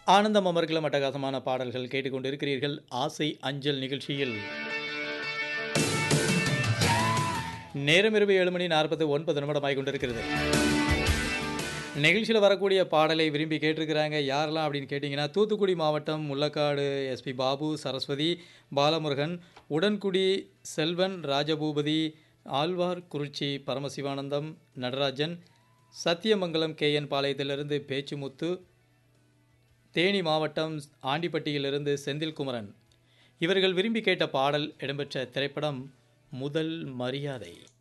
ஆனந்தம் அமர்கலம் அட்டகாசமான பாடல்கள் கேட்டுக்கொண்டிருக்கிறீர்கள் ஆசை அஞ்சல் நிகழ்ச்சியில் நேரம் இரவு ஏழு மணி நாற்பத்தி ஒன்பது நிமிடம் ஆகி கொண்டிருக்கிறது நிகழ்ச்சியில் வரக்கூடிய பாடலை விரும்பி கேட்டிருக்கிறாங்க யாரெல்லாம் அப்படின்னு கேட்டிங்கன்னா தூத்துக்குடி மாவட்டம் Mullakadu SP Babu Saraswathi Balamurugan Udangudi Selvan Rajaboopathi Alwarkurichi Paramasivanandam Natarajan Sathyamangalam KN பாளையத்திலிருந்து பேச்சுமுத்து தேனி மாவட்டம் ஆண்டிப்பட்டியிலிருந்து செந்தில்குமரன் இவர்கள் விரும்பி கேட்ட பாடல் இடம்பெற்ற திரைப்படம் முதல் மரியாதை